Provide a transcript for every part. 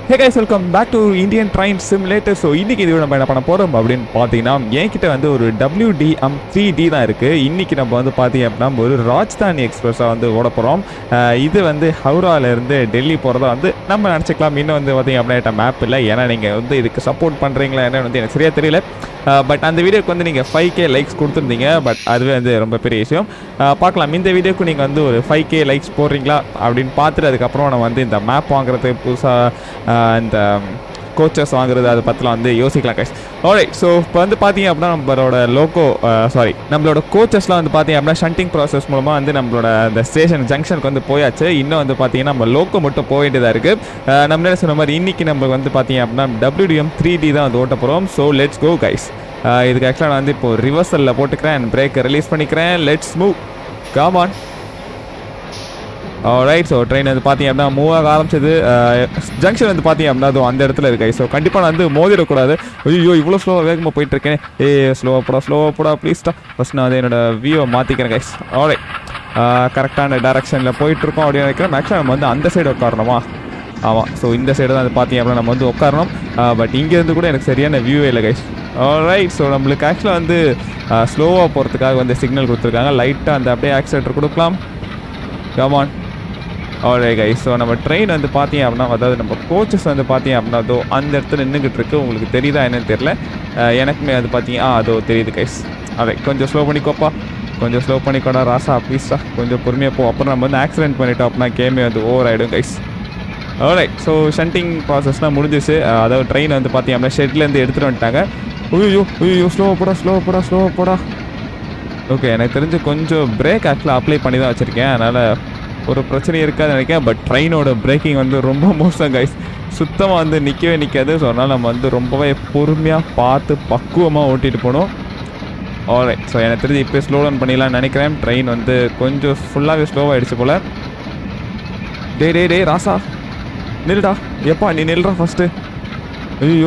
Hey guys welcome back to Indian train simulator so இன்னைக்கு இது நம்ம என்ன பண்ண போகிறோம் அப்படின்னு பார்த்தீங்கன்னா என்கிட்ட வந்து ஒரு WDM த்ரீ டி தான் இருக்குது இன்னைக்கு நம்ம வந்து பார்த்தீங்க அப்படின்னா ஒரு ராஜ்தானி எக்ஸ்பிரஸாக வந்து ஓட போகிறோம் இது வந்து ஹவுராலேருந்து டெல்லி போகிறதா வந்து நம்ம நினச்சிக்கலாம் இன்னும் வந்து பார்த்தீங்க அப்படின்னா மேப் இல்லை ஏன்னா நீங்கள் வந்து இதுக்கு சப்போர்ட் பண்ணுறீங்களா என்னன்னு வந்து எனக்கு சரியாக தெரியல பட் அந்த வீடியோக்கு வந்து நீங்கள் ஃபைவ் கே லைக்ஸ் கொடுத்துருந்தீங்க பட் அதுவே வந்து ரொம்ப பெரிய விஷயம் அஹ் பார்க்கலாம் இந்த வீடியோக்கு நீங்கள் வந்து ஒரு ஃபைவ் கே லைக்ஸ் போடுறீங்களா அப்படின்னு பார்த்துட்டு அதுக்கப்புறம் நம்ம வந்து இந்த மேப் வாங்குறது புதுசாக இந்த கோச்சஸ் வாங்குறது அதை பற்றிலாம் வந்து யோசிக்கலாம் கைஸ் ஓரை ஸோ இப்போ வந்து பார்த்தீங்க அப்படின்னா நம்மளோட லோகோ சாரி நம்மளோட கோச்சஸ்லாம் வந்து பார்த்தீங்க அப்படின்னா ஷண்டிங் ப்ராசஸ் மூலமாக வந்து நம்மளோட அந்த ஸ்டேஷன் ஜங்ஷனுக்கு வந்து போயாச்சு இன்னும் வந்து பார்த்தீங்கன்னா நம்ம லோக்கோ மட்டும் போக வேண்டியதாக இருக்குது நம்ம என்ன சொன்ன மாதிரி இன்னைக்கு நம்ம வந்து பார்த்தீங்க அப்படின்னா WDM த்ரீ டி தான் வந்து ஓட்ட போகிறோம் ஸோ லெட்ஸ் கோ கைஸ் இதுக்கு ஆக்சுவலாக நான் வந்து இப்போ ரிவர்சலில் போட்டுக்கிறேன் பிரேக்கை ரிலீஸ் பண்ணிக்கிறேன் let's move come on right so train வந்து பார்த்தீங்க அப்படின்னா மூவ் ஆக ஆரம்பிச்சது ஜங்ஷன் வந்து பார்த்தீங்க அப்படின்னா அது அந்த இடத்துல இருக்கு ஸோ கண்டிப்பாக நான் வந்து மோதிடக்கூடாது ஐயோ இவ்வளோ ஸ்லோவாக வேகமாக போயிட்டு இருக்கேன் ஏ ஸ்லோவாக போடா ஸ்லோவாக போடா ப்ளீஸ்டா ஃபஸ்ட் நான் வந்து என்னோட வியூவை மாற்றிக்கிறேன் கைஸ் ஆல்ரைட் கரெக்டான டேரக்ஷனில் போயிட்டுருக்கோம் அப்படின்னு நினைக்கிறேன் மேக்ஸிமம் நம்ம வந்து அந்த சைடு உட்காரணுமா ஆமாம் ஸோ இந்த சைடு தான் வந்து பார்த்தீங்க அப்படின்னா நம்ம வந்து உட்காரணும் பட் இங்கேருந்து கூட எனக்கு சரியான வியூவே இல்லை கைஸ் ரைட் ஸோ நம்மளுக்கு ஆக்சுவலாக வந்து ஸ்லோவாக போகிறதுக்காக வந்து சிக்னல் கொடுத்துருக்காங்க லைட்டாக அந்த அப்படியே ஆக்சிலேட்டர் கொடுக்கலாம் கமான் ஆல்ரே கைஸ் ஸோ நம்ம ட்ரெயின் வந்து பார்த்தீங்க அப்படின்னா அதாவது நம்ம கோச்சஸ் வந்து பார்த்தீங்க அப்படின்னா அதோ அந்த இடத்துல நின்றுக்கிட்டு இருக்கு உங்களுக்கு தெரியுதா என்னன்னு தெரியல அஹ் எனக்குமே அது பார்த்தீங்க ஆ அதோ தெரியுது கைஸ் அதே கொஞ்சம் ஸ்லோ பண்ணிக்கோப்பா கொஞ்சம் ஸ்லோ பண்ணிக்கோடா ராசா ப்ளீஸா கொஞ்சம் பொறுமையாக போ அப்புறம் நம்ம வந்து ஆக்சிடென்ட் பண்ணிட்டோம் அப்படின்னா கேமே வந்து ஓவர் ஆகிடும் கைஸ் ஆல்ரைட் ஸோ ஷண்டிங் ப்ராசஸ்லாம் முடிஞ்சிச்சு அஹ் அதாவது ட்ரெயின் வந்து பார்த்தீங்க அப்படின்னா ஷெட்லேருந்து எடுத்துகிட்டு வந்துட்டாங்க ஐயோ ஐயோ ஸ்லோவாக போடா ஸ்லோவாக போடா ஸ்லோவாக போடா ஓகே எனக்கு தெரிஞ்சு கொஞ்சம் பிரேக் ஆக்சுவலாக அப்ளை பண்ணி தான் வச்சுருக்கேன் அதனால் ஒரு பிரச்சனை இருக்காதுன்னு நினைக்கிறேன் பட் ட்ரெயினோட பிரேக்கிங் வந்து ரொம்ப மோசம் கைஸ் சுத்தமாக வந்து நிற்கவே நிற்காது ஸோ அதனால் நம்ம வந்து ரொம்பவே பொறுமையாக பார்த்து பக்குவமாக ஓட்டிகிட்டு போகணும் ஆல்ரைட் ஸோ எனக்கு தெரிஞ்சு இப்போ ஸ்லோ டவுன் பண்ணிடலாம்னு நினைக்கிறேன் ட்ரெயின் வந்து கொஞ்சம் ஃபுல்லாகவே ஸ்லோவாகிடுச்சு போல் டே டே டே ராசா நில்லுடா எப்பா நீ நில்றா ஃபஸ்ட்டு ஐயோ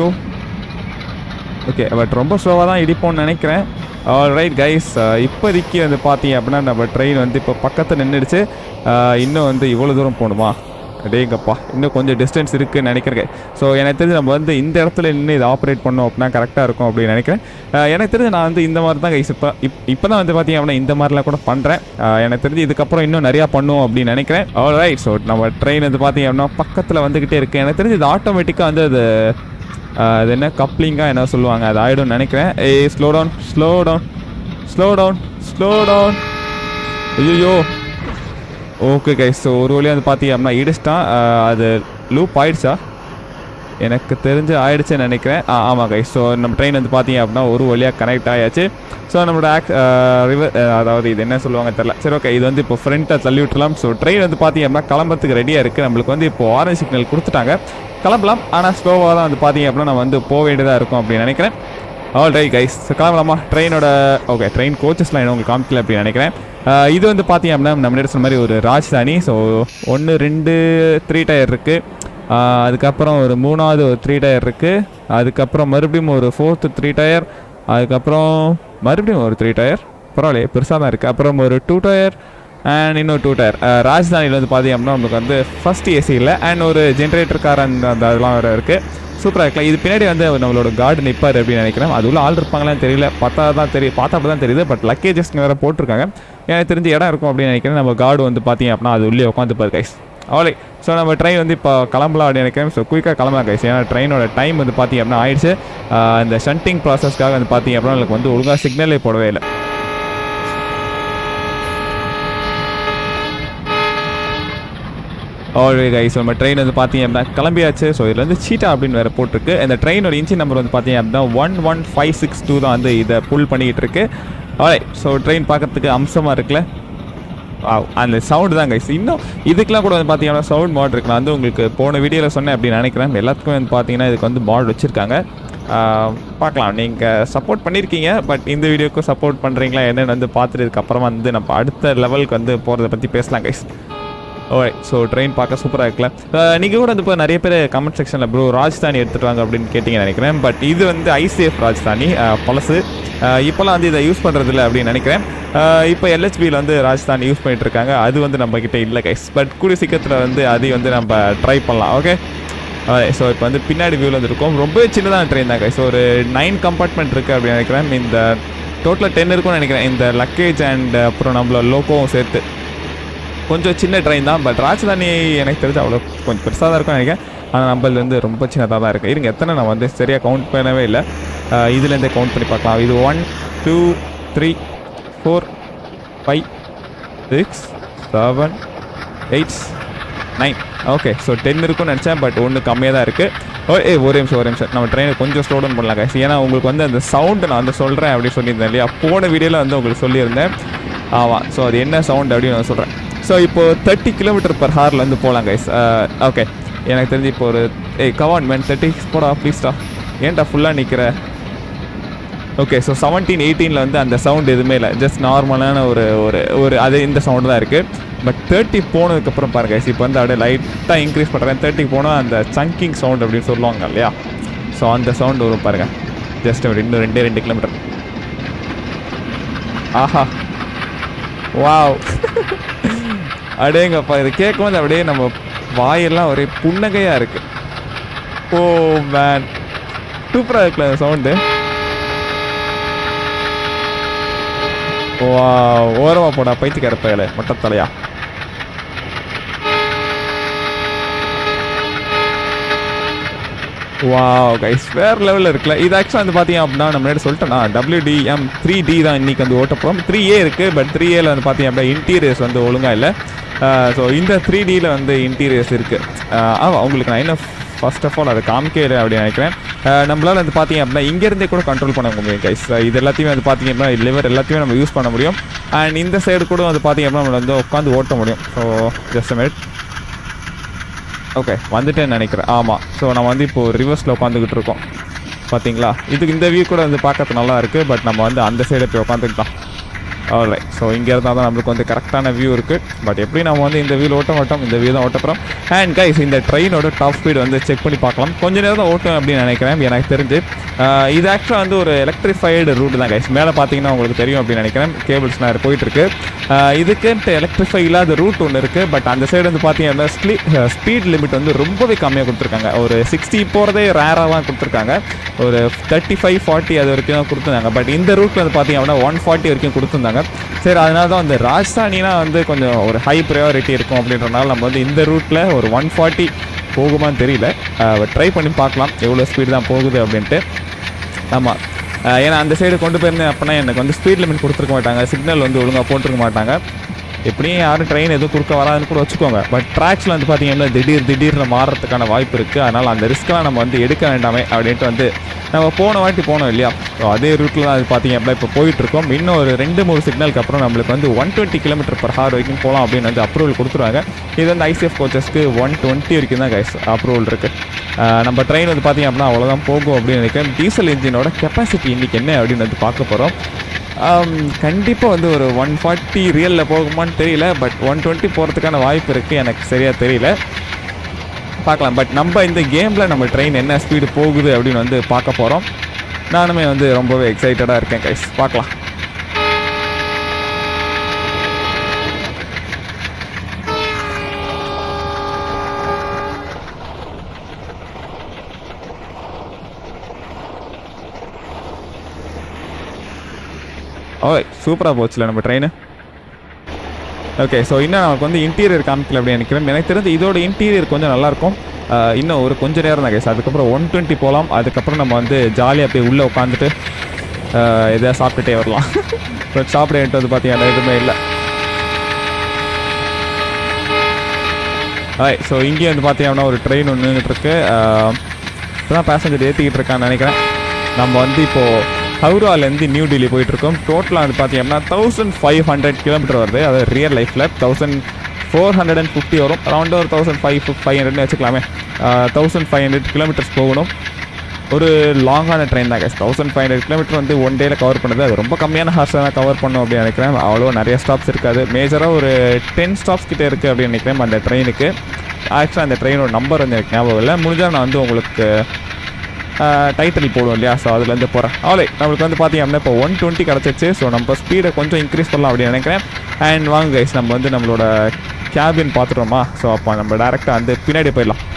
ஓகே பட் ரொம்ப ஸ்லோவாக தான் இடிப்போம்னு நினைக்கிறேன் ரைட் கைஸ் இப்போதைக்கு வந்து பார்த்தீங்க அப்படின்னா நம்ம ட்ரெயின் வந்து இப்போ பக்கத்தில் நின்றுடுச்சு இன்னும் வந்து இவ்வளோ தூரம் போகணுமா டேங்கப்பா இன்னும் கொஞ்சம் டிஸ்டன்ஸ் இருக்குன்னு நினைக்கிறேன் ஸோ எனக்கு தெரிஞ்சு நம்ம வந்து இந்த இடத்துல நின்று இதை ஆப்ரேட் பண்ணோம் அப்படின்னா கரெக்டாக இருக்கும் அப்படின்னு நினைக்கிறேன் அஹ் எனக்கு தெரிஞ்சு நான் வந்து இந்த மாதிரி தான் கைஸ் இப்போ இப் இப்போ தான் வந்து பார்த்தீங்க அப்படின்னா இந்த மாதிரிலாம் கூட பண்ணுறேன் எனக்கு தெரிஞ்சு இதுக்கப்புறம் இன்னும் நிறையா பண்ணுவோம் அப்படின்னு நினைக்கிறேன் ரைட் ஸோ நம்ம ட்ரெயின் வந்து பார்த்தீங்க அப்படின்னா பக்கத்தில் வந்துக்கிட்டே இருக்குது எனக்கு தெரிஞ்சு இது ஆட்டோமேட்டிக்காக வந்து அது ஆஹ் அது என்ன கப்ளிங்காக என்ன சொல்லுவாங்க அது ஆகிடும்னு நினைக்கிறேன் ஏய் slow down slow down slow down slow down ஐயோ ஓகே கைஸ் ஸோ ஒரு வழியாக வந்து பார்த்தீங்க அப்படின்னா இடிச்சிட்டான் ஆஹ் அது லூப் ஆயிடுச்சா எனக்கு தெரிஞ்சு ஆயிடுச்சுன்னு நினைக்கிறேன் ஆ ஆமாம் கைஸ் ஸோ நம்ம ட்ரெயின் வந்து பார்த்தீங்க அப்படின்னா ஒரு வழியாக கனெக்ட் ஆயாச்சு ஸோ நம்மளோட ஆக் ரிவர் அதாவது இது என்ன சொல்லுவாங்க தெரில சரி ஓகே இது வந்து இப்போ ஃப்ரண்ட்டை தள்ளி விட்டுலாம் ஸோ ட்ரெயின் வந்து பார்த்தீங்க அப்படின்னா கிளம்புறதுக்கு ரெடியாக இருக்குது நம்மளுக்கு வந்து இப்போ ஆரஞ்ச் சிக்னல் கொடுத்துட்டாங்க கிளம்பலாம் ஆனால் ஸ்லோவாக தான் வந்து பார்த்தீங்க அப்படின்னா நம்ம வந்து போக வேண்டியதாக இருக்கும் அப்படின்னு நினைக்கிறேன் ஆல் ரைட் கைஸ் கிளம்பலாமா ட்ரெயினோட ஓகே ட்ரெயின் கோச்சஸ்லாம் என்ன உங்களுக்கு காமிக்கல அப்படின்னு நினைக்கிறேன் ஆஹ் இது வந்து பார்த்தீங்க அப்படின்னா நம்ம நேரத்தில் சொன்ன மாதிரி ஒரு ராஜ்தானி ஸோ ஒன்று ரெண்டு த்ரீ டயர் இருக்குது அதுக்கப்புறம் ஒரு மூணாவது ஒரு த்ரீ டயர் இருக்குது அதுக்கப்புறம் மறுபடியும் ஒரு ஃபோர்த்து த்ரீ டயர் அதுக்கப்புறம் மறுபடியும் ஒரு த்ரீ டயர் பரவாயில்லையே பெருசாக தான் இருக்குது அப்புறம் ஒரு டூ டயர் அண்ட் இன்னொரு டூ டயர் ராஜ்தானியில் வந்து பார்த்தீங்க அப்படின்னா நமக்கு வந்து ஃபஸ்ட் ஏசி இல்லை அண்ட் ஒரு ஜென்ரேட்டர் கார் அந்த அந்த அதெல்லாம் வேறு இருக்குது சூப்பராக இருக்கலாம் இது பின்னாடி வந்து நம்மளோட கார்டு நிற்பார் அப்படின்னு நினைக்கிறேன் அது உள்ள ஆள் இருப்பாங்களான்னு தெரியல பார்த்தா தான் தெரியும் பார்த்தா அப்படி தான் தெரியுது பட் லக்கேஜஸ் வேறு போட்டிருக்காங்க எனக்கு தெரிஞ்ச இடம் இருக்கும் அப்படின்னு நினைக்கிறேன் நம்ம கார்டு வந்து பார்த்தீங்க அப்படின்னா அது உள்ளே உட்காந்துப்பார் கைஸ் அவ்வளோ ஸோ நம்ம ட்ரெயின் வந்து இப்போ கிளம்பலாம் அப்படின்னு நினைக்கிறேன் ஸோ குயிக்காக கிளம்பலாம் கைஸ் ஏன்னா ட்ரெயினோட டைம் வந்து பார்த்தீங்க அப்படின்னா ஆயிடுச்சு ஆஹ் இந்த ஷண்டிங் ப்ராசஸ்க்காக வந்து பார்த்தீங்க அப்படின்னா எனக்கு வந்து ஒழுங்காக சிக்னலே போடவே இல்லை ஆல்வே கைஸ் நம்ம ட்ரெயின் வந்து பார்த்தீங்க அப்படின்னா கிளம்பியாச்சு ஸோ இதில் வந்து சீட்டா அப்படின்னு வேறு போட்டிருக்கு இந்த ட்ரெயினோட இன்ஜின் நம்பர் வந்து பார்த்தீங்க அப்படின்னா one one five six two தான் வந்து இதை புல் பண்ணிக்கிட்டு இருக்கு ஆல்ரை ஸோ ட்ரெயின் பார்க்கறதுக்கு அம்சமாக இருக்குல்ல Wow, அந்த சவுண்டு தான் கைஸ் இன்னும் இதுக்கெலாம் கூட வந்து பார்த்தீங்கன்னா சவுண்ட் மாட் இருக்கு நான் வந்து உங்களுக்கு போன வீடியோவில் சொன்னேன் அப்படின்னு நினைக்கிறேன் எல்லாத்துக்கும் வந்து பார்த்தீங்கன்னா இதுக்கு வந்து மாட் வச்சுருக்காங்க பார்க்கலாம் நீங்கள் சப்போர்ட் பண்ணியிருக்கீங்க பட் இந்த வீடியோக்கும் சப்போர்ட் பண்ணுறீங்களா என்னென்னு வந்து பார்த்துட்டு அப்புறமா வந்து நம்ம அடுத்த லெவலுக்கு வந்து போகிறத பற்றி பேசலாம் கைஸ் ஓகே ஸோ ட்ரெயின் பார்க்க சூப்பராக இருக்குல்ல நீங்கள் கூட வந்து இப்போ நிறைய பேர் கமெண்ட் செக்ஷனில் ப்ரோ ராஜ்தானி எடுத்துட்டு வாங்க அப்படின்னு கேட்டிங்க நினைக்கிறேன் பட் இது வந்து ஐசிஎஃப் ராஜ்தானி அஹ், பழசு அஹ், இப்போலாம் வந்து இதை யூஸ் பண்ணுறது இல்லை அப்படின்னு நினைக்கிறேன் அஹ், இப்போ எல்ஹெச்பியில் வந்து ராஜ்தானி யூஸ் பண்ணிட்டு இருக்காங்க அது வந்து நம்ம கிட்ட இல்லை கைஸ் பட் கூடிய சீக்கிரத்தில் வந்து அதையும் வந்து நம்ம ட்ரை பண்ணலாம் ஓகே ஸோ இப்போ வந்து பின்னாடி வியூவில் வந்துருக்கோம் ரொம்ப சின்னதான ட்ரெயின் தான் ஸோ ஒரு நைன் கம்பார்ட்மெண்ட் இருக்குது அப்படின்னு நினைக்கிறேன் இந்த டோட்டலாக டென் இருக்கும்னு நினைக்கிறேன் இந்த லக்கேஜ் அண்ட் அப்புறம் நம்மளோட லோக்கோவும் சேர்த்து கொஞ்சம் சின்ன ட்ரெயின் தான் பட் ராஜதானி எனக்கு தெரிஞ்சு அவ்வளோ கொஞ்சம் பெருசாக தான் இருக்கும்னு நினைக்கிறேன் ஆனால் நம்மளது வந்து ரொம்ப சின்னதாக தான் இருக்குது இருங்க எத்தனை நான் வந்து சரியாக கவுண்ட் பண்ணவே இல்லை அஹ் இதுலேருந்தே கவுண்ட் பண்ணி பார்க்கலாம் இது one two three four five six seven eight nine okay so ten இருக்கும்னு நினச்சேன் பட் ஒன்று கம்மியாக தான் இருக்குது ஓ ஏ ஒரே நிமிஷம் ஒரே நிமிஷம் நம்ம ட்ரெயினை கொஞ்சம் ஸ்லோ டவுன் பண்ணலாம் guys. ஏன்னா உங்களுக்கு வந்து அந்த சவுண்டு நான் வந்து சொல்கிறேன் அப்படின்னு சொல்லியிருந்தேன் இல்லையா போன வீடியோவில் வந்து உங்களுக்கு சொல்லியிருந்தேன் ஆமாம் ஸோ அது என்ன சவுண்ட் அப்படின்னு நான் சொல்கிறேன் ஸோ இப்போ தேர்ட்டி கிலோமீட்டர் பர் ஹாரில் வந்து போகலாம் கைஸ் ஓகே எனக்கு தெரிஞ்சு இப்போ ஒரு ஏய் கவான் மேன் தேர்ட்டி போடா ப்ளீஸ்டா ஏன்டா ஃபுல்லாக நிற்கிற ஓகே ஸோ செவன்டீன் எயிட்டீனில் வந்து அந்த சவுண்ட் எதுவுமே இல்லை ஜஸ்ட் நார்மலான ஒரு ஒரு ஒரு அது இந்த சவுண்டு தான் இருக்குது பட் தேர்ட்டி போனதுக்கப்புறம் பாருங்க இப்போ வந்து அப்படியே லைட்டாக இன்க்ரீஸ் பண்ணுறேன் தேர்ட்டி போனால் அந்த சங்கிங் சவுண்ட் அப்படின்னு சொல்லுவாங்க இல்லையா ஸோ அந்த சவுண்ட் வரும் பாருங்கள் ஜஸ்ட் ஒரு இன்னும் ரெண்டே ரெண்டு கிலோமீட்டர் ஆஹா வாவ் அடேங்கப்பா இது கேட்கும்போது அப்படியே நம்ம வாயெல்லாம் ஒரே புன்னகையாக இருக்குது ஓ மேன் சூப்பராக இருக்குல்ல சவுண்டு வா ஓரமா போடா பைத்தியக்கார பயல மொட்டத்தலையா வா கைஸ் வேற லெவலில் இருக்குல்ல இது ஆக்சுவலாக வந்து பார்த்தீங்க அப்படின்னா நம்ம முன்னாடி சொல்லிட்டேன்னா டபிள்யூடிஎம் த்ரீ டி தான் இன்னைக்கு வந்து ஓட்ட போகிறோம் த்ரீ ஏ இருக்குது பட் த்ரீ ஏல வந்து பார்த்தீங்க அப்படின்னா இன்டீரியர்ஸ் வந்து ஒழுங்காக இல்லை ஸோ இந்த த்ரீ டியில் வந்து இன்டீரியர்ஸ் இருக்குது ஆமாம் உங்களுக்கு நான் என்ன ஃபர்ஸ்ட் ஆஃப் ஆல் அதை காமிக்கல அப்படின்னு நினைக்கிறேன் அஹ் நம்மளால வந்து பார்த்தீங்க அப்படின்னா இங்கேருந்தே கூட கண்ட்ரோல் பண்ண முடியும் கைஸ் இது எல்லாத்தையுமே வந்து பார்த்தீங்க அப்படின்னா லிவர் எல்லாத்தையுமே நம்ம யூஸ் பண்ண முடியும் அண்ட் இந்த சைடு கூட வந்து பார்த்தீங்க அப்படின்னா நம்ம வந்து உட்காந்து ஓட்ட முடியும் ஸோ ஜஸ்ட் மினிட் ஓகே வந்துட்டேன்னு நினைக்கிறேன் ஆமாம் ஸோ நம்ம வந்து இப்போ ரிவர்ஸில் உட்காந்துக்கிட்டு இருக்கோம் பார்த்தீங்களா இதுக்கு இந்த வியூ கூட வந்து பார்க்கறது நல்லா இருக்குது பட் நம்ம வந்து அந்த சைடு போய் உட்காந்துக்கிட்டோம் ஆல்ரைட் ஸோ இங்கே இருந்தால் தான் நம்மளுக்கு வந்து கரெக்டான வியூ இருக்குது பட் எப்படி நம்ம வந்து இந்த வியூவில் ஓட்ட மாட்டோம் இந்த வியூ தான் ஓட்ட போகிறோம் அண்ட் கைஸ் இந்த ட்ரெயினோட டாப் ஸ்பீடு வந்து செக் பண்ணி பார்க்கலாம் கொஞ்ச நேரம் தான் ஓட்டும் அப்படின்னு நினைக்கிறேன் எனக்கு தெரிஞ்சு ஆஹ் இது ஆக்சுவலாக வந்து ஒரு எலக்ட்ரிஃபைடு ரூட் தான் கைஸ் மேலே பார்த்தீங்கன்னா உங்களுக்கு தெரியும் அப்படின்னு நினைக்கிறேன் கேபிள்ஸ்லாம் போயிட்டுருக்கு இதுக்குன்ட்டு எலக்ட்ரிஃபை இல்லாத ரூட் ஒன்று இருக்குது பட் அந்த சைடு வந்து பார்த்தீங்கன்னா ஸ்பீட் லிமிட் வந்து ரொம்பவே கம்மியாக கொடுத்துருக்காங்க ஒரு சிக்ஸ்டி போகிறதே ரேராக தான் கொடுத்துருக்காங்க ஒரு தேர்ட்டி ஃபைவ் ஃபார்ட்டி அது வரைக்கும் தான் கொடுத்துருந்தாங்க பட் இந்த ரூட்டில் வந்து பார்த்தீங்க அப்படின்னா ஒன் ஃபார்ட்டி வரைக்கும் கொடுத்துருந்தாங்க சரி அதனால தான் வந்து ராஜஸ்தானினா வந்து கொஞ்சம் ஒரு ஹை ப்ரையாரிட்டி இருக்கும் அப்படின்றனால நம்ம வந்து இந்த ரூட்டில் ஒரு ஒன் ஃபார்ட்டி போகுமான்னு தெரியல ட்ரை பண்ணி பார்க்கலாம் எவ்வளோ ஸ்பீடு தான் போகுது அப்படின்ட்டு ஆமாம் ஏன்னா அந்த சைடு கொண்டு போயிருந்தேன் அப்படின்னா எனக்கு வந்து ஸ்பீட் லிமிட் கொடுத்துருக்க மாட்டாங்க சிக்னல் வந்து ஒழுங்காக போட்டிருக்க மாட்டாங்க எப்படியும் யாரும் ட்ரெயின் எதுவும் குறுக்க வராதுன்னு கூட வச்சுக்கோங்க பட் ட்ராக்ஸில் வந்து பார்த்தீங்கன்னா திடீர் திடீர்னு மாறுறதுக்கான வாய்ப்பு இருக்குது அதனால் அந்த ரிஸ்க்கெலாம் நம்ம வந்து எடுக்க வேண்டாமே அப்படின்ட்டு வந்து நம்ம போன வாட்டி போனோம் இல்லையா ஸோ அதே ரூட்டில் தான் அது பார்த்தீங்க அப்படின்னா இப்போ போயிட்டுருக்கோம் இன்னும் ஒரு ரெண்டு மூணு சிக்னலுக்கு அப்புறம் நம்மளுக்கு வந்து one twenty kilometre per hour வரைக்கும் போகலாம் அப்படின்னு வந்து அப்ரூவல் கொடுத்துருவாங்க இது வந்து ஐசிஎஃப் கோச்சஸ்க்கு ஒன் டுவெண்ட்டி வரைக்கும் தான் கைஸ் அப்ரூவல் இருக்குது நம்ம ட்ரெயின் வந்து பார்த்தீங்க அப்படின்னா அவ்வளோதான் போகும் அப்படின்னு நினைக்கிறேன் டீசல் இன்ஜினோட கெப்பாசிட்டி இன்றைக்கி என்ன அப்படின்னு வந்து பார்க்க போகிறோம் கண்டிப்பாக வந்து ஒரு ஒன் ஃபார்ட்டி ரியலில் போகுமான்னு தெரியல பட் ஒன் டுவெண்ட்டி போகிறதுக்கான வாய்ப்பு இருக்குது எனக்கு சரியாக தெரியல பார்க்கலாம் பட் நம்ம இந்த கேமில் நம்ம ட்ரெயின் என்ன ஸ்பீடு போகுது அப்படின்னு வந்து பார்க்க போகிறோம் நானுமே வந்து ரொம்பவே எக்ஸைட்டடாக இருக்கேன் கைஸ் பார்க்கலாம் ஓ சூப்பராக போச்சுல நம்ம ட்ரெயின் ஓகே ஸோ இன்னும் நமக்கு வந்து இன்டீரியர் காமிக்கல அப்படின்னு நினைக்கிறேன் எனக்கு தெரிஞ்சு இதோட இன்டீரியர் கொஞ்சம் நல்லாயிருக்கும் ஆஹ் இன்னும் ஒரு கொஞ்ச நேரம் தான் கேஸ் அதுக்கப்புறம் ஒன் டுவெண்ட்டி போகலாம் அதுக்கப்புறம் நம்ம வந்து ஜாலியாக போய் உள்ளே உட்காந்துட்டு எதாவது சாப்பிட்டுட்டே வரலாம் பட் சாப்பிட என்கிட்ட வந்து பார்த்தீங்கன்னா எதுவுமே இல்லை ஹாய் ஸோ இங்கேயும் வந்து பார்த்தீங்கன்னா ஒரு ட்ரெயின் ஒன்று இருக்கு இப்போதான் பேசஞ்சர் ஏற்றிக்கிட்டு இருக்கான்னு நினைக்கிறேன் நம்ம வந்து இப்போது ஹவுராலேருந்து நியூ டெல்லி போயிட்டுருக்கோம் டோட்டலாக வந்து பார்த்தீங்கன்னா தௌசண்ட் ஃபைவ் ஹண்ட்ரட் கிலோமீட்டர் வருது அது ரியல் லைஃப்பில் thousand four hundred and fifty வரும் அரௌண்ட் ஒரு தௌசண்ட் ஃபைவ் ஃபைவ் ஹண்ட்ரட்னு வச்சுக்கலாமே தௌசண்ட் ஃபைவ் ஹண்ட்ரட் கிலோமீட்டர்ஸ் போகணும் ஒரு லாங்கான ட்ரெயின் தான் case thousand five hundred kilometre வந்து ஒன் டேல கவர் பண்ணுது அது ரொம்ப கம்மியான ஹார்ஸாக தான் கவர் பண்ணும் அப்படின்னு நினைக்கிறேன் அவ்வளோ நிறைய ஸ்டாப்ஸ் இருக்காது மேஜராக ஒரு டென் ஸ்டாப்ஸ் கிட்டே இருக்குது அப்படின்னு நினைக்கிறேன் அந்த ட்ரெயினுக்கு ஆக்சுவலாக அந்த ட்ரெயினோட நம்பர் வந்து எனக்கு ஞாபகம் இல்லை முடிஞ்சால் நான் வந்து உங்களுக்கு டைட்டில் போடுவோம் இல்லையா ஸோ அதுலேருந்து போகிறேன் அவ்வளோ நம்மளுக்கு வந்து பார்த்தீங்க அப்படின்னா இப்போ ஒன் டுவெண்ட்டி கிடச்சிச்சு ஸோ நம்ம ஸ்பீடை கொஞ்சம் இன்க்ரீஸ் பண்ணலாம் அப்படின்னு நினைக்கிறேன் அண்ட் வாங்க கைஸ் நம்ம வந்து நம்மளோட கேபின் பார்த்துட்டோமா ஸோ அப்போ நம்ம டேரெக்டாக வந்து பின்னாடி போயிடலாம்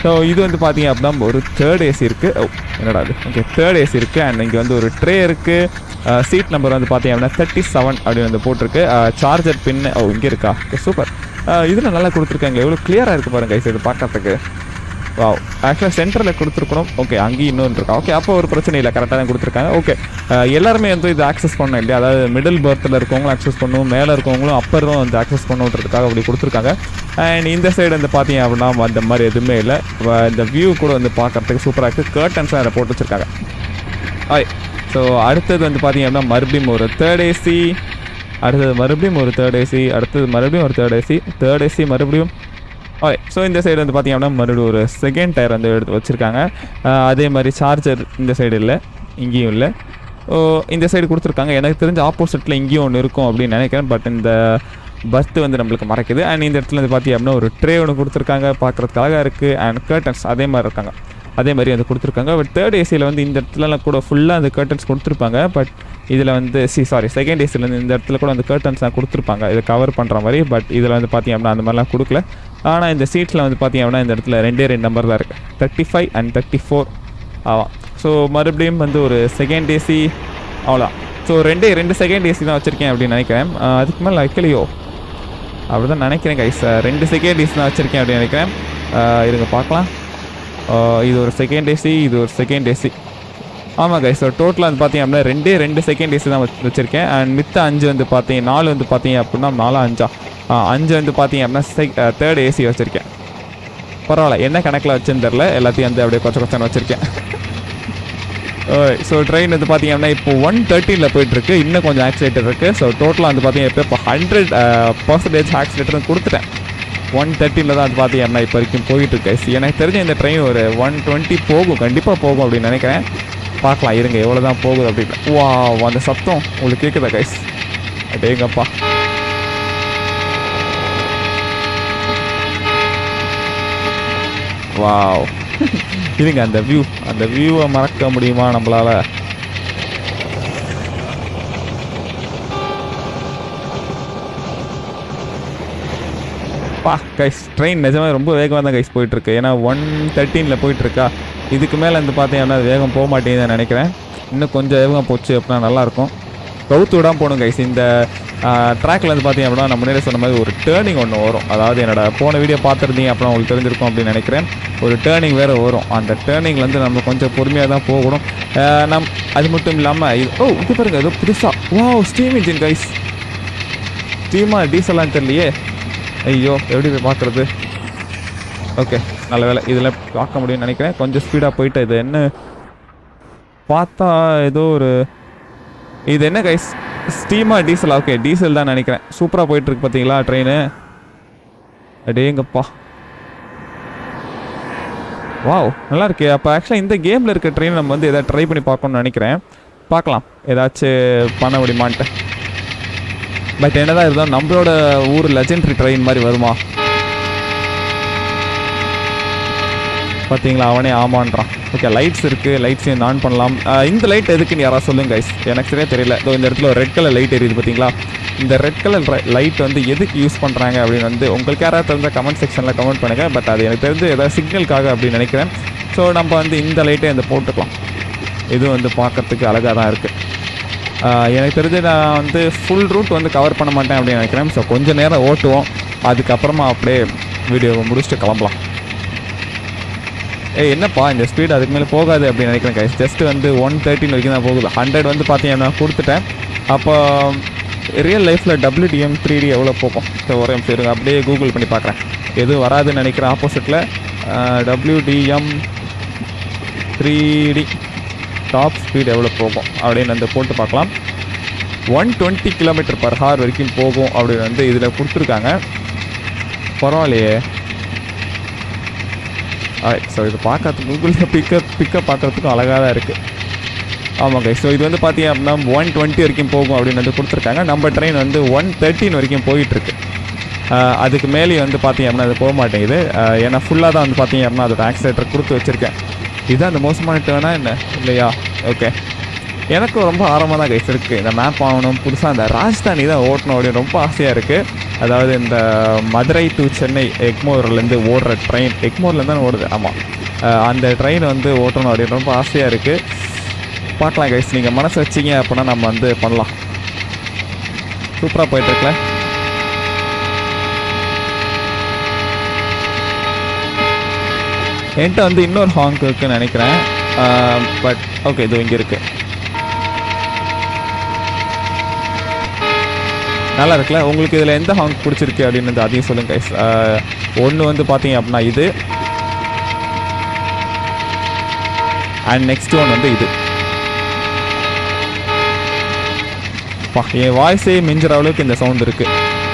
ஸோ இது வந்து பார்த்தீங்க அப்படின்னா ஒரு தேர்ட் ஏசி இருக்குது ஓ என்னடா அது ஓகே தேர்ட் ஏசி இருக்குது அண்ட் இங்கே வந்து ஒரு ட்ரே இருக்குது சீட் நம்பர் வந்து பார்த்தீங்க அப்படின்னா தேர்ட்டி செவன் அப்படின்னு வந்து போட்டிருக்கு சார்ஜர் பின் ஓ இங்கே இருக்கா சூப்பர் இதில் நல்லா கொடுத்துருக்காங்க எவ்வளோ கிளியராக இருக்குது பாருங்க guys இது பார்க்கறதுக்கு வாவ் ஆக்சுவலாக சென்டரில் கொடுத்துருக்குறோம் ஓகே அங்கேயும் இன்னொன்று இருக்கா ஓகே அப்போ ஒரு பிரச்சனை இல்லை கரெக்டாக தான் கொடுத்துருக்காங்க ஓகே எல்லாருமே வந்து இது ஆக்சஸ் பண்ணணும் இல்லையா அதாவது மிடில் பர்த்தில் இருக்கவங்களும் ஆக்சஸ் பண்ணணும் மேலே இருக்கவங்களும் அப்பரும் வந்து ஆக்சஸ் பண்ணுன்றதுக்காக அப்படி கொடுத்துருக்காங்க அண்ட் இந்த சைடு வந்து பார்த்தீங்க அப்படின்னா அந்த மாதிரி எதுவுமே இல்லை வ- இந்த வியூ கூட வந்து பார்க்கறதுக்கு சூப்பராக இருக்குது கர்டன்ஸும் அதை போட்டு வச்சுருக்காங்க ஆய் ஸோ அடுத்தது வந்து பார்த்தீங்க அப்படின்னா மறுபடியும் ஒரு தேர்ட் ஏசி அடுத்தது மறுபடியும் ஒரு தேர்ட் ஏசி அடுத்தது மறுபடியும் ஒரு தேர்ட் ஏசி தேர்ட் ஏசி மறுபடியும் ஓகே ஸோ இந்த சைடு வந்து பார்த்தீங்க அப்படின்னா மறுபடியும் ஒரு செகண்ட் டயர் வந்து எடுத்து வச்சுருக்காங்க அதே மாதிரி சார்ஜர் இந்த சைடு இல்லை இங்கேயும் இல்லை ஓ இந்த சைடு கொடுத்துருக்காங்க எனக்கு தெரிஞ்ச ஆப்போசிட்டில் இங்கேயும் ஒன்று இருக்கும் அப்படின்னு நினைக்கிறேன் பட் இந்த பர்த் வந்து நம்மளுக்கு மறைக்குது அண்ட் இந்த இடத்துல வந்து பார்த்தீங்க அப்படின்னா ஒரு ட்ரே ஒன்று கொடுத்துருக்காங்க பார்க்குறதுக்கு அழகாக இருக்குது அண்ட் கர்டன்ஸ் அதே மாதிரி இருக்காங்க அதே மாதிரி வந்து கொடுத்துருக்காங்க பட் தேர்ட் ஏசியில் வந்து இந்த இடத்துலலாம் கூட ஃபுல்லாக அந்த கர்டன்ஸ் கொடுத்துருப்பாங்க பட் இதில் வந்து சி சாரி செகண்ட் ஏசியில் வந்து இந்த இடத்துல கூட அந்த கர்டன்ஸ்லாம் கொடுத்துருப்பாங்க இதை கவர் பண்ணுற மாதிரி பட் இதில் வந்து பார்த்தீங்க அப்படின்னா அந்த மாதிரிலாம் கொடுக்கல ஆனால் இந்த சீட்டில் வந்து பார்த்தீங்க அப்படின்னா இந்த இடத்துல ரெண்டே ரெண்டு நம்பர் தான் இருக்குது thirty five and thirty four ஆமாம் ஸோ மறுபடியும் வந்து ஒரு செகண்ட் ஏசி அவ்வளோதான் ஸோ ரெண்டே ரெண்டு செகண்ட் ஏசி தான் வச்சுருக்கேன் அப்படின்னு நினைக்கிறேன் ஆஹ் அதுக்கு மேலே வைக்கலையோ அப்படி தான் நினைக்கிறேன் கைஸ் ரெண்டு செகண்ட் ஏசி தான் வச்சுருக்கேன் அப்படின்னு நினைக்கிறேன் ஆஹ் இருங்க பார்க்கலாம் ஆஹ் இது ஒரு செகண்ட் ஏசி இது ஒரு செகண்ட் ஏசி ஆமாம் கைஸ் ஸோ டோட்டலாக வந்து பார்த்தீங்க அப்படின்னா ரெண்டே ரெண்டு செகண்ட் ஏசி தான் வச்சு வச்சுருக்கேன் அண்ட் மித்த அஞ்சு வந்து பார்த்தீங்க நாலு வந்து பார்த்தீங்க அப்படின்னா நாலா அஞ்சா ஆ, அஞ்சு வந்து பார்த்தீங்க அப்படின்னா செக் தேர்ட் ஏசி வச்சுருக்கேன் பரவாயில்ல என்ன கணக்கில் வச்சுன்னு தெரில எல்லாத்தையும் வந்து அப்படியே கொச்ச கொச்சன்னு வச்சுருக்கேன் ஸோ ட்ரெயின் வந்து பார்த்தீங்க அப்படின்னா இப்போ ஒன் தேர்ட்டியில் போயிட்டுருக்கு இன்னும் கொஞ்சம் ஆக்சிலேட்டர் இருக்குது ஸோ டோட்டலாக வந்து பார்த்தீங்க இப்போ இப்போ ஹண்ட்ரட் பர்சன்டேஜ் ஆக்சிலேட்டர் கொடுத்துட்டேன் ஒன் தேர்ட்டியில் தான் வந்து பார்த்தீங்க அப்படின்னா இப்போ வரைக்கும் போயிட்டு இருக்கு எனக்கு தெரிஞ்ச இந்த ட்ரெயின் ஒரு ஒன் டுவெண்ட்டி போகும் கண்டிப்பாக போகும் அப்படின்னு நினைக்கிறேன் பார்க்கலாம் இருங்க எவ்வளோ தான் போகுது அப்படின்னு வா அந்த சத்தம் உங்களுக்கு கேட்குதா கைஸ் அடேங்கப்பா வாவ் இருங்க அந்த வியூ அந்த வியூவை மறக்க முடியுமா நம்மளால பா கைஸ் ட்ரெயின் நிஜமாக ரொம்ப வேகமாக தான் கைஸ் போயிட்டுருக்கு ஏன்னா ஒன் தேர்ட்டீனில் போயிட்டுருக்கா இதுக்கு மேலே வந்து பார்த்தீங்கன்னா அது வேகம் போக மாட்டேங்குதுன்னு நினைக்கிறேன் இன்னும் கொஞ்சம் வேகம் போச்சு அப்படின்னா நல்லாயிருக்கும் கவுத்து விடாமல் போகணும் கைஸ் இந்த ட்ராக்ல வந்து பார்த்தீங்க அப்படின்னா நம்ம முன்னாடி சொன்ன மாதிரி ஒரு டேர்னிங் ஒன்று வரும் அதாவது என்னோட போன வீடியோ பார்த்துருந்தீங்க அப்புறம் உங்களுக்கு தெரிஞ்சிருக்கும் அப்படின்னு நினைக்கிறேன் ஒரு டேர்னிங் வேறு வரும் அந்த டேர்னிங்லேருந்து நம்ம கொஞ்சம் பொறுமையாக தான் போகணும் ஆஹ் நம் அது மட்டும் இல்லாமல் இது ஓ இது பாருங்க ஏதோ புதுசாக வா ஸ்டீம் இன்ஜின் கைஸ் ஸ்டீமா டீசலான்னு தெரியலையே ஐயோ எப்படி போய் பார்க்குறது ஓகே நல்ல வேலை இதில் பார்க்க முடியும்னு நினைக்கிறேன் கொஞ்சம் ஸ்பீடாக போயிட்டு இது என்ன பார்த்தா ஏதோ ஒரு இது என்ன கைஸ் ஸ்டீமா டீசல் ஓகே டீசல் தான் நினைக்கிறேன் சூப்பராக போயிட்டுருக்கு பார்த்தீங்களா ட்ரெயின் அடேங்கப்பா வாவ் நல்லா இருக்கே அப்போ ஆக்சுவலாக இந்த கேமில் இருக்க ட்ரெயின் நம்ம வந்து எதாவது ட்ரை பண்ணி பார்க்கணும்னு நினைக்கிறேன் பார்க்கலாம் ஏதாச்சும் பண்ண முடியுமான்ட்டு பட் என்னதான் இருந்தாலும் நம்மளோட ஊர் லெஜெண்டரி ட்ரெயின் மாதிரி வருமா பார்த்தீங்களா அவனே ஆமான்றான் ஓகே லைட்ஸ் இருக்குது லைட்ஸையும் ஆன் பண்ணலாம் ஆஹ் இந்த லைட் எதுக்குன்னு யாராவது சொல்லுங்க கைஸ் எனக்கு சரியா தெரியல இதோ இந்த இடத்துல ஒரு ரெட் கலர் லைட் எரியுது பார்த்தீங்களா இந்த ரெட் கலர் லைட் வந்து எதுக்கு யூஸ் பண்ணுறாங்க அப்படின்னு வந்து உங்களுக்கு யாராவது தெரிஞ்ச கமெண்ட் செக்ஷனில் கமெண்ட் பண்ணுங்கள் பட் அது எனக்கு தெரிஞ்சு ஏதாவது சிக்னலுக்காக அப்படின்னு நினைக்கிறேன் ஸோ நம்ம வந்து இந்த லைட்டை இந்த போட்டுக்கலாம் இதுவும் வந்து பார்க்கறதுக்கு அழகாக தான் இருக்குது ஆஹ் எனக்கு தெரிஞ்சு நான் வந்து ஃபுல் ரூட் வந்து கவர் பண்ண மாட்டேன் அப்படின்னு நினைக்கிறேன் ஸோ கொஞ்சம் நேரம் ஓட்டுவோம் அதுக்கப்புறமா அப்படியே வீடியோவை முடிச்சுட்டு கிளம்பலாம் ஏய் என்னப்பா இந்த ஸ்பீட் அதுக்கு மேலே போகாது அப்படின்னு நினைக்கிறேன் கைஸ் ஜஸ்ட் வந்து ஒன் தேர்ட்டின் வரைக்கும் தான் போகுது ஹண்ட்ரட் வந்து பார்த்தீங்கன்னா கொடுத்துட்டேன் அப்போ ரியல் லைஃப்பில் டபிள்யூடிஎம் த்ரீ டி எவ்வளோ போகும் ஸோ ஒரே நிமிஷம் இருங்க அப்படியே கூகுள் பண்ணி பார்க்குறேன் எதுவும் வராதுன்னு நினைக்கிறேன் ஆப்போசிட்டில் WDM three D top speed எவ்வளோ போகும் அப்படின்னு வந்து போட்டு பார்க்கலாம் one twenty kilometre per hour வரைக்கும் போகும் அப்படின்னு வந்து இதில் கொடுத்துருக்காங்க பரவாயில்லையே ஸோ இது பார்க்கறதுக்கு கூகுளில் பிக்கப் பிக்கப் பார்க்குறதுக்கும் அழகாக தான் இருக்குது ஆமாங்க ஸோ இது வந்து பார்த்தீங்க அப்படின்னா ஒன் டுவெண்ட்டி வரைக்கும் போகும் அப்படின்னு வந்து கொடுத்துருக்காங்க நம்ம ட்ரெயின் வந்து ஒன் தேர்ட்டின் வரைக்கும் போயிட்டுருக்கு அதுக்கு மேலே வந்து பார்த்தீங்க அப்படின்னா அது போக மாட்டேங்குது ஆஹ் ஏன்னா ஃபுல்லாக தான் வந்து பார்த்தீங்க அப்படின்னா அதோட ஆக்சிலேட்டர் கொடுத்து வச்சுருக்கேன் இதுதான் அந்த மோசமான டேர்னா என்ன இல்லையா ஓகே எனக்கும் ரொம்ப ஆர்வமாக தான் கைஸ் இருக்குது இந்த மேப் ஆகணும் புதுசாக இந்த ராஜ்தானி தான் ஓட்டணும் அப்படின்னு ரொம்ப ஆசையாக இருக்குது அதாவது இந்த மதுரை டு சென்னை எக்மோர்லேருந்து ஓடுற ட்ரெயின் எக்மோர்லேருந்து தான் ஓடுது ஆமாம் அந்த ட்ரெயின் வந்து ஓட்டணும் அப்படின்னு ரொம்ப ஆசையாக இருக்குது பார்க்கலாம் கைஸ் நீங்கள் மனசு வச்சிங்க அப்படின்னா நம்ம வந்து பண்ணலாம் சூப்பராக போயிட்டுருக்கல என்கிட்ட வந்து இன்னொரு ஹாங்க் இருக்குன்னு நினைக்கிறேன் பட் ஓகே இது இங்கே இருக்கு நல்லா இருக்குல்ல உங்களுக்கு இதில் எந்த ஹாங்க் பிடிச்சிருக்கு அப்படின்னு அதையும் சொல்லுங்க கைஸ் ஒன்று வந்து பார்த்தீங்க அப்படின்னா இது அண்ட் நெக்ஸ்ட் ஒன் வந்து இது பா என் வாய்ஸே மிஞ்சுற அளவுக்கு இந்த சவுண்ட் இருக்கு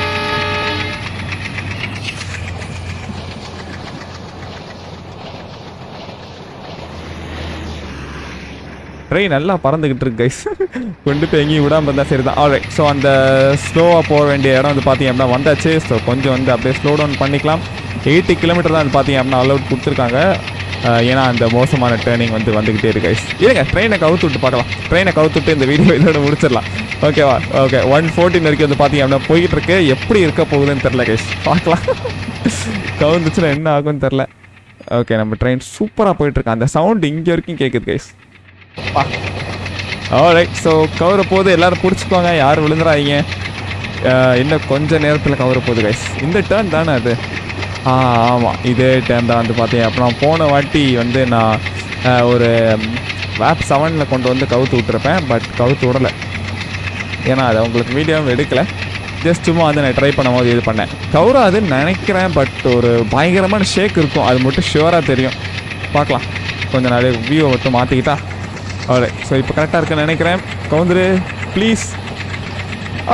ட்ரெயின் நல்லா பறந்துக்கிட்டு இருக்கு கைஸ் கொண்டு போய் எங்கேயும் விடாமல் இருந்தால் சரி தான் ஆல்ரைட் ஸோ அந்த ஸ்லோவாக போக வேண்டிய இடம் வந்து பார்த்தீங்க அப்படின்னா வந்தாச்சு ஸோ கொஞ்சம் வந்து அப்படியே ஸ்லோ டவுன் பண்ணிக்கலாம் எயிட்டி கிலோமீட்டர் தான் வந்து பார்த்தீங்க அப்படின்னா அலவுட் கொடுத்துருக்காங்க அஹ் ஏன்னா அந்த மோசமான டேர்னிங் வந்து வந்துக்கிட்டே இருக்கு கைஸ் இருங்க ட்ரெயினை கவுத்து விட்டு பார்க்கலாம் ட்ரெயினை கவுத்து விட்டு இந்த வீடியோ இதோட முடிச்சிடலாம் ஓகேவா ஓகே ஒன் ஃபோர்டீன் வரைக்கும் வந்து பார்த்தீங்க அப்படின்னா போயிட்டு இருக்கு எப்படி இருக்க போகுதுன்னு தெரில கைஸ் பார்க்கலாம் கவுந்துச்சுன்னா என்ன ஆகும்னு தெரில ஓகே நம்ம ட்ரெயின் சூப்பராக போயிட்டு இருக்கு அந்த சவுண்ட் இங்கே வரைக்கும் கேட்குது கைஸ் ஆல்ரைட் ஸோ கவர போது எல்லாரும் பிடிச்சிக்கோங்க யார் விழுந்துறாதீங்க அஹ் இன்னும் கொஞ்ச நேரத்தில் கவர போகுது கைஸ் இந்த டேர்ன் தானே அது ஆ ஆமாம் இதே டேர்ன் தான் வந்து பார்த்தீங்க அப்புறம் போன வாட்டி வந்து நான் அஹ், ஒரு வேப் செவனில் கொண்டு வந்து கவுத்து விட்டுருப்பேன் பட் கவுத்து விடலை ஏன்னா அதை உங்களுக்கு வீடியோவும் எடுக்கலை ஜஸ்ட் சும்மா வந்து நான் ட்ரை பண்ணும்போது இது பண்ணேன் கவுராதுன்னு நினைக்கிறேன் பட் ஒரு பயங்கரமான ஷேக் இருக்கும் அது மட்டும் ஷுவராக தெரியும் பார்க்கலாம் கொஞ்ச நாள் வியூவை மட்டும் மாற்றிக்கிட்டா அவ்வளோ ஸோ இப்போ கரெக்டாக இருக்குன்னு நினைக்கிறேன் கவுந்துரு ப்ளீஸ் ஓ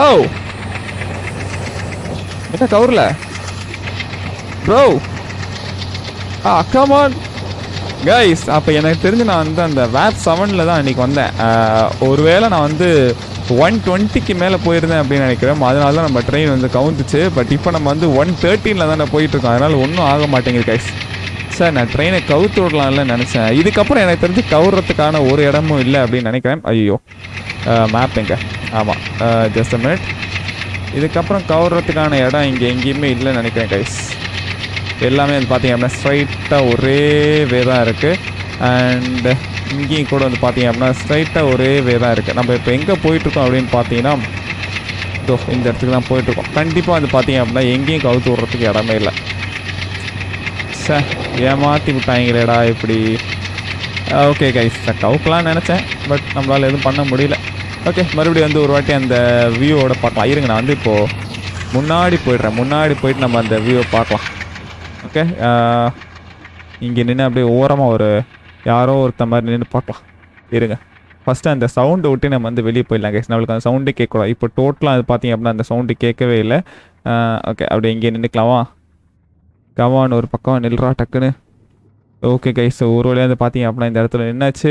என்ன கவுரில் ப்ரோ ஆ கமான் கைஸ் அப்போ எனக்கு தெரிஞ்சு நான் வந்து அந்த வேப் செவனில் தான் அன்றைக்கி வந்தேன் ஆஹ், ஒருவேளை நான் வந்து ஒன் டுவெண்ட்டிக்கு மேலே போயிருந்தேன் அப்படின்னு நினைக்கிறேன் அதனால தான் நம்ம ட்ரெயின் வந்து கவுந்துச்சு பட் இப்போ நம்ம வந்து ஒன் தேர்ட்டீனில் தான் போயிட்டுருக்கோம் அதனால் ஒன்றும் ஆக மாட்டேங்குது கைஸ் சார் நான் ட்ரெயினை கவுத்து விடலாம்ல நினச்சேன் இதுக்கப்புறம் எனக்கு தெரிஞ்சு கவுறதுக்கான ஒரு இடமும் இல்லை அப்படின்னு நினைக்கிறேன் ஐயோ மேப் எங்க ஆமாம் ஜஸ்ட் மினிட் இதுக்கப்புறம் கவுறதுக்கான இடம் இங்கே எங்கேயுமே இல்லைன்னு நினைக்கிறேன் கைஸ் எல்லாமே வந்து பார்த்தீங்க அப்படின்னா ஸ்ட்ரைட்டாக ஒரே வே தான் இருக்குது அண்ட் இங்கேயும் கூட வந்து பார்த்தீங்க அப்படின்னா ஸ்ட்ரைட்டாக ஒரே வே தான் இருக்குது நம்ம இப்போ எங்கே போயிட்டுருக்கோம் அப்படின்னு பார்த்தீங்கன்னா இதோ இந்த இடத்துக்கு தான் போயிட்டுருக்கோம் கண்டிப்பாக வந்து பார்த்தீங்க அப்படின்னா எங்கேயும் கவுத்து விட்றதுக்கு இடமே இல்லை சே ஏமாற்றி விட்டாங்களேடா இப்படி ஓகே கைஸ் கவுக்கலாம்னு நினச்சேன் பட் நம்மளால் எதுவும் பண்ண முடியல ஓகே மறுபடியும் வந்து ஒரு வாட்டி அந்த வியூவோட பார்க்கலாம் இருங்க நான் வந்து இப்போது முன்னாடி போயிடுறேன் முன்னாடி போயிட்டு நம்ம அந்த வியூவை பார்க்கலாம் ஓகே இங்கே நின்று அப்படியே ஓரமாக ஒரு யாரோ ஒருத்த மாதிரி நின்று பார்க்கலாம் இருங்க ஃபஸ்ட்டு அந்த சவுண்டை விட்டு நம்ம வந்து வெளியே போயிடலாம் கைஸ் நம்மளுக்கு அந்த சவுண்டே கேட்கக்கூடாது இப்போ டோட்டலாக அது பார்த்தீங்க அப்படின்னா அந்த சவுண்டு கேட்கவே இல்லை ஓகே அப்படியே இங்கே நின்றுக்கலாமா கவான் ஒரு பக்கம் நில்றா டக்குன்னு ஓகே கைஸ் ஒரு வழியாக வந்து பார்த்தீங்க அப்படின்னா இந்த இடத்துல என்னாச்சு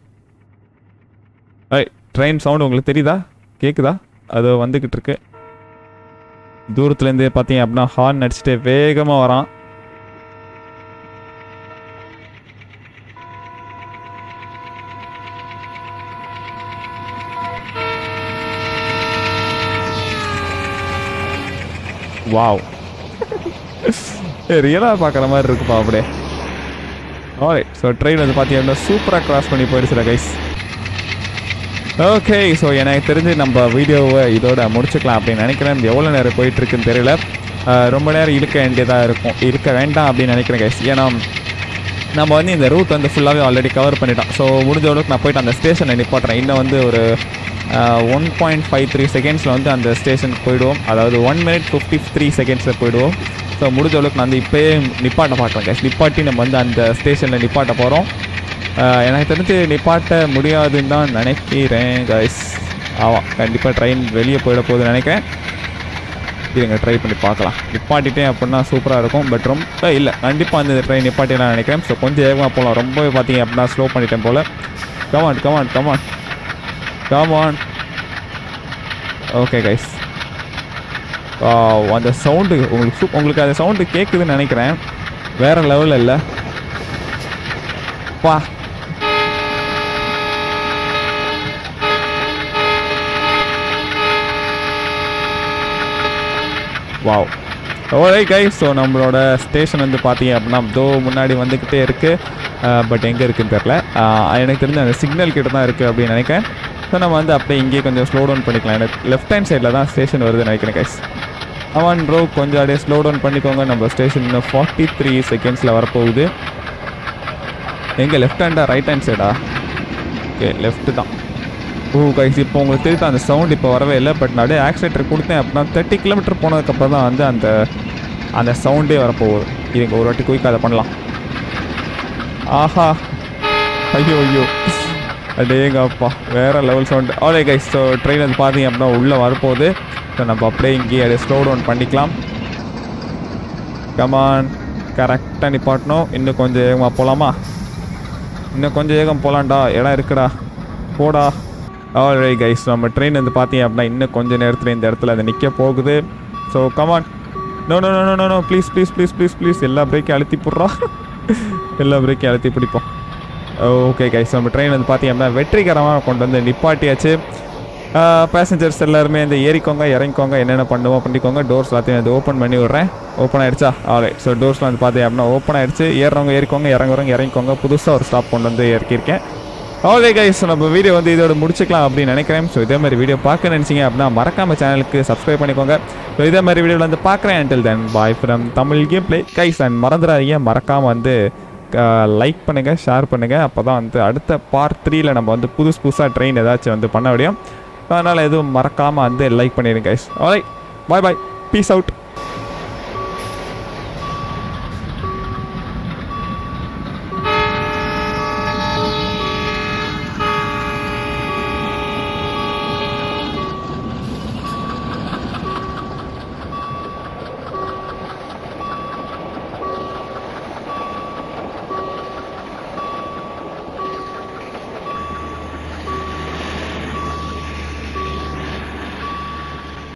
ஐய் ட்ரெயின் சவுண்டு உங்களுக்கு தெரியுதா கேட்குதா அது வந்துக்கிட்டு இருக்கு தூரத்துலேருந்து பார்த்தீங்க அப்படின்னா ஹார்ன் அடிச்சுட்டு வேகமாக வரான் வாவ் ரியலாக பார்க்குற மாதிரி இருக்குப்பா அப்படியே ஆல்ரைட் ஸோ ட்ரெயின் வந்து பார்த்தீங்கன்னா சூப்பராக கிராஸ் பண்ணி போயிடுச்சுல கைஸ் ஓகே ஸோ எனக்கு தெரிஞ்சு நம்ம வீடியோவை இதோட முடிச்சுக்கலாம் அப்படின்னு நினைக்கிறேன் இது எவ்வளோ நேரம் போயிட்டு இருக்குன்னு தெரியல அஹ் ரொம்ப நேரம் இழுக்க வேண்டியதாக இருக்கும் இழுக்க வேண்டாம் அப்படின்னு நினைக்கிறேன் கைஸ் ஏன்னா நம்ம வந்து இந்த ரூட் வந்து ஃபுல்லாகவே ஆல்ரெடி கவர் பண்ணிட்டோம் ஸோ முடிஞ்ச அளவுக்கு நான் போயிட்டு அந்த ஸ்டேஷனை நிப்பாட்டுறேன் இன்னும் வந்து ஒரு ஒன் பாயிண்ட் ஃபைவ் த்ரீ செகண்ட்ஸில் வந்து அந்த ஸ்டேஷனுக்கு போயிடுவோம் அதாவது ஒன் மினிட் ஃபிஃப்டி த்ரீ செகண்ட்ஸில் போயிடுவோம் ஸோ முடிஞ்ச அளவுக்கு நான் வந்து இப்போயே நிப்பாட்ட பார்க்குறேன் கேஸ் நிப்பாட்டி நம்ம வந்து அந்த ஸ்டேஷனில் நிப்பாட்ட போகிறோம் எனக்கு தெரிஞ்சு நிப்பாட்ட முடியாதுன்னு தான் நினைக்கிறேன் கைஸ் ஆமாம் கண்டிப்பாக ட்ரெயின் வெளியே போயிட போகுதுன்னு நினைக்கிறேன் இருங்க ட்ரை பண்ணி பார்க்கலாம் நிப்பாட்டிட்டேன் அப்படின்னா சூப்பராக இருக்கும் பட் ரொம்ப இல்லை கண்டிப்பாக அந்த ட்ரெயின் நிப்பாட்டிலாம் நினைக்கிறேன் ஸோ கொஞ்சம் வேகமாக போகலாம் ரொம்பவே பார்த்தீங்க அப்படின்னா ஸ்லோ பண்ணிட்டேன் போல் come on come on come on come on okay guys அந்த சவுண்டு உங்களுக்கு சூப் உங்களுக்கு அந்த சவுண்டு கேட்குதுன்னு நினைக்கிறேன் வேற லெவலில் இல்லை பா வாவ் ஓரே கை ஸோ நம்மளோட ஸ்டேஷன் வந்து பார்த்தீங்க அப்படின்னா தோ முன்னாடி வந்துக்கிட்டே இருக்குது பட் எங்கே இருக்குன்னு தெரில எனக்கு தெரிஞ்ச அந்த சிக்னல் கிட்ட தான் இருக்குது அப்படின்னு நினைக்கிறேன் ஸோ நம்ம வந்து அப்படியே இங்கேயே கொஞ்சம் ஸ்லோ டவுன் பண்ணிக்கலாம் எனக்கு லெஃப்ட் ஹேண்ட் சைடில் தான் ஸ்டேஷன் வருதுன்னு நினைக்கிறேன் கைஸ் அவன் ப்ரோ கொஞ்சம் அப்படியே ஸ்லோ டவுன் பண்ணிக்கோங்க நம்ம ஸ்டேஷன் இன்னும் ஃபார்ட்டி த்ரீ செகண்ட்ஸில் வரப்போகுது எங்கே லெஃப்ட் ஹேண்டா ரைட் ஹேண்ட் சைடா ஓகே லெஃப்ட் தான் ஓ கைஸ் இப்போ உங்களுக்கு தெரியுது அந்த சவுண்ட் இப்போ வரவே இல்லை பட் நான் அப்படியே ஆக்சிலேட்டர் கொடுத்தேன் அப்படின்னா தேர்ட்டி கிலோமீட்டர் போனதுக்கப்புறம் தான் வந்து அந்த அந்த சவுண்டே வரப்போகுது இதுங்க ஒரு வாட்டி குயிக்காக அதை பண்ணலாம் ஆஹா ஐயோ ஐயோ அடேங்கப்பா வேற லெவல் சவுண்ட் ஆலே கைஸ் ஸோ ட்ரெயின் வந்து பார்த்தீங்க அப்படின்னா உள்ளே வரப்போகுது ஸோ நம்ம அப்படியே இங்கேயே அப்படியே ஸ்லோ டவுன் பண்ணிக்கலாம் கமான் கரெக்டாக நிப்பாட்டணும் இன்னும் கொஞ்சம் வேகமாக போகலாமா இன்னும் கொஞ்சம் வேகம் போகலான்டா இடம் இருக்குடா போடா ஆல்ரை கைஸ் நம்ம ட்ரெயின் வந்து பார்த்தீங்க அப்படின்னா இன்னும் கொஞ்சம் நேரத்தில் இந்த இடத்துல அது நிற்க போகுது so come on no no no no no please please please please please எல்லா பிரேக்கையும் அழுத்தி போடுறா எல்லா பிரேக்கையும் அழுத்தி பிடிப்போம் ஓகே கைஸ் நம்ம ட்ரெயின் வந்து பார்த்தீங்க அப்படின்னா வெற்றிகரமாக கொண்டு வந்து நிப்பாட்டியாச்சு பேசஞ்சர்ஸ் எல்லாருமே இந்த ஏறிக்கோங்க இறங்கிக்கோங்க என்னென்ன பண்ணுவோம் பண்ணிக்கோங்க டோர்ஸ் எல்லாத்தையும் வந்து ஓப்பன் பண்ணி விட்றேன் ஓப்பன் ஆயிடுச்சா ஆல்ரை ஸோ டோர்ஸ்லாம் வந்து பார்த்தீங்க அப்படின்னா ஓப்பன் ஆயிடுச்சு ஏறுறவங்க ஏறிக்கோங்க இறங்குறவங்க இறங்கிக்கோங்க புதுசாக ஒரு ஸ்டாப் கொண்டு வந்து இறக்கியிருக்கேன் ஓகே கைஸ் நம்ம வீடியோ வந்து இதோட முடிச்சுக்கலாம் அப்படின்னு நினைக்கிறேன் ஸோ இதே மாதிரி வீடியோ பார்க்க நினச்சிங்க அப்படின்னா மறக்காம சேனலுக்கு சப்ஸ்கிரைப் பண்ணிக்கோங்க ஸோ இதே மாதிரி வீடியோவில் வந்து பார்க்குறேன் until then bye from Tamil game play guys and மறந்துடாதீங்க மறக்காமல் வந்து லைக் பண்ணுங்கள் ஷேர் பண்ணுங்கள் அப்போ தான் வந்து அடுத்த பார்ட் த்ரீல நம்ம வந்து புதுசு புதுசாக ட்ரெயின் ஏதாச்சும் வந்து பண்ண முடியும் அதனால் எதுவும் மறக்காமல் வந்து லைக் பண்ணிடுங்க guys alright bye bye peace out